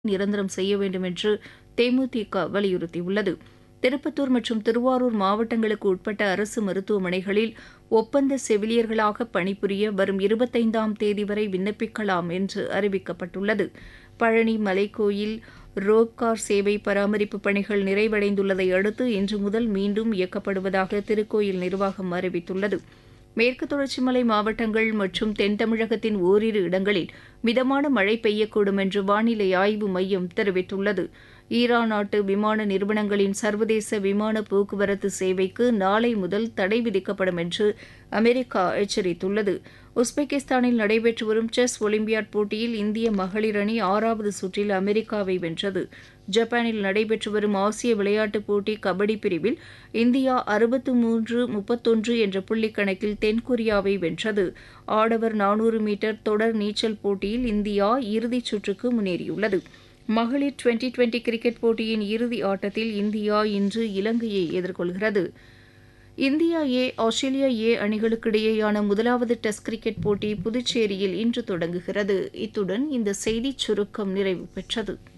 நிரந்தரம் செய்ய வேண்டும் என்று தேமுதிக வலியுறுத்தியுள்ளது திருப்பத்தூர் மற்றும் திருவாரூர் மாவட்டங்களுக்கு உட்பட்ட அரசு மருத்துவமனைகளில் ஒப்பந்த செவிலியர்களாக பணிபுரிய வரும் இருபத்தைந்தாம் தேதி வரை விண்ணப்பிக்கலாம் என்று அறிவிக்கப்பட்டுள்ளது பழனி மலைக்கோயில் ரோப்கார் சேவை பராமரிப்பு பணிகள் நிறைவடைந்துள்ளதை அடுத்து இன்று முதல் மீண்டும் இயக்கப்படுவதாக திருக்கோயில் நிர்வாகம் அறிவித்துள்ளது மேற்கு தொடர்ச்சி மலை மாவட்டங்கள் மற்றும் தென் தமிழகத்தின் ஓரிரு இடங்களில் மிதமான மழை பெய்யக்கூடும் என்று வானிலை ஆய்வு மையம் தெரிவித்துள்ளது ஈரான் நாட்டு விமான நிறுவனங்களின் சர்வதேச விமான போக்குவரத்து சேவைக்கு நாளை முதல் தடை விதிக்கப்படும் என்று அமெரிக்கா எச்சரித்துள்ளது உஸ்பெகிஸ்தானில் நடைபெற்று வரும் செஸ் ஒலிம்பியாட் போட்டியில் இந்திய மகளிர் அணி ஆறாவது சுற்றில் அமெரிக்காவை வென்றது ஜப்பானில் நடைபெற்று வரும் ஆசிய விளையாட்டுப் போட்டி கபடி பிரிவில் இந்தியா அறுபத்து மூன்று முப்பத்தொன்று என்ற புள்ளிக் கணக்கில் தென்கொரியாவை வென்றது ஆடவர் நானூறு மீட்டர் தொடர் நீச்சல் போட்டியில் இந்தியா இறுதிச் சுற்றுக்கு முன்னேறியுள்ளது மகளிர் டுவெண்டி டுவெண்டி கிரிக்கெட் போட்டியின் இறுதி ஆட்டத்தில் இந்தியா இன்று இலங்கையை எதிர்கொள்கிறது இந்தியா ஏ ஆஸ்திரேலியா ஏ அணிகளுக்கிடையேயான முதலாவது டெஸ்ட் கிரிக்கெட் போட்டி புதுச்சேரியில் இன்று தொடங்குகிறது இத்துடன் இந்த செய்திச் சுருக்கம் நிறைவு பெற்றது